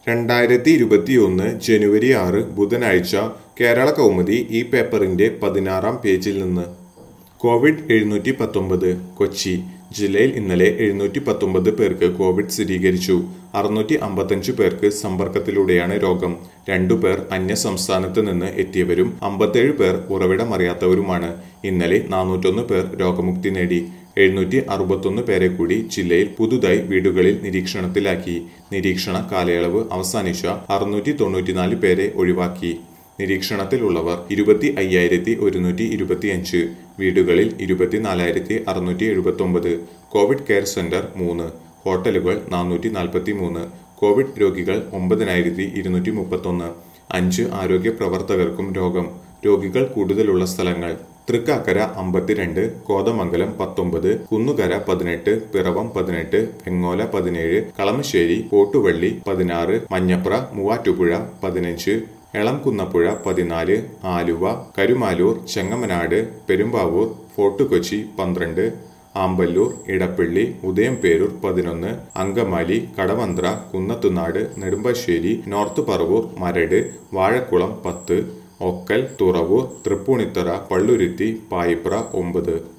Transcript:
രണ്ടായിരത്തി ഇരുപത്തിയൊന്ന് ജനുവരി ആറ് ബുധനാഴ്ച കേരള കൗമുദി ഈ പേപ്പറിന്റെ പതിനാറാം പേജിൽ നിന്ന് കോവിഡ് എഴുന്നൂറ്റി പത്തൊമ്പത് കൊച്ചി ജില്ലയിൽ ഇന്നലെ എഴുന്നൂറ്റി പത്തൊമ്പത് പേർക്ക് കോവിഡ് സ്ഥിരീകരിച്ചു അറുന്നൂറ്റി അമ്പത്തഞ്ച് പേർക്ക് സമ്പർക്കത്തിലൂടെയാണ് രോഗം രണ്ടു പേർ അന്യ സംസ്ഥാനത്ത് നിന്ന് എത്തിയവരും അമ്പത്തേഴ് പേർ ഉറവിടമറിയാത്തവരുമാണ് ഇന്നലെ നാനൂറ്റൊന്ന് പേർ രോഗമുക്തി നേടി എഴുന്നൂറ്റി അറുപത്തൊന്ന് പേരെ കൂടി ജില്ലയിൽ പുതുതായി വീടുകളിൽ നിരീക്ഷണത്തിലാക്കി നിരീക്ഷണ കാലയളവ് അവസാനിച്ച അറുന്നൂറ്റി തൊണ്ണൂറ്റിനാല് പേരെ ഒഴിവാക്കി നിരീക്ഷണത്തിലുള്ളവർ ഇരുപത്തി അയ്യായിരത്തി ഒരുന്നൂറ്റി ഇരുപത്തിയഞ്ച് വീടുകളിൽ ഇരുപത്തിനാലായിരത്തി അറുന്നൂറ്റി എഴുപത്തി ഒമ്പത് കോവിഡ് കെയർ സെന്റർ മൂന്ന് ഹോട്ടലുകൾ നാനൂറ്റി നാൽപ്പത്തി മൂന്ന് കോവിഡ് രോഗികൾ ഒമ്പതിനായിരത്തി ഇരുന്നൂറ്റി മുപ്പത്തൊന്ന് അഞ്ച് ആരോഗ്യ പ്രവർത്തകർക്കും രോഗം രോഗികൾ കൂടുതലുള്ള സ്ഥലങ്ങൾ തൃക്കാക്കര അമ്പത്തിരണ്ട് കോതമംഗലം പത്തൊമ്പത് കുന്നുകര പതിനെട്ട് പിറവം പതിനെട്ട് വെങ്ങോല പതിനേഴ് കളമശ്ശേരി കോട്ടുവള്ളി പതിനാറ് മഞ്ഞപ്ര മൂവാറ്റുപുഴ പതിനഞ്ച് എളംകുന്നപ്പുഴ പതിനാല് ആലുവ കരുമാലൂർ ചെങ്ങമനാട് പെരുമ്പാവൂർ ഫോർട്ട് കൊച്ചി പന്ത്രണ്ട് ആമ്പല്ലൂർ ഇടപ്പള്ളി ഉദയംപേരൂർ പതിനൊന്ന് അങ്കമാലി കടവന്ത്ര കുന്നത്തുനാട് നെടുമ്പാശ്ശേരി നോർത്ത് പറവൂർ മരട് വാഴക്കുളം പത്ത് ഒക്കൽ തുറവൂർ തൃപ്പൂണിത്തറ പള്ളുരുത്തി പായിപ്ര ഒമ്പത്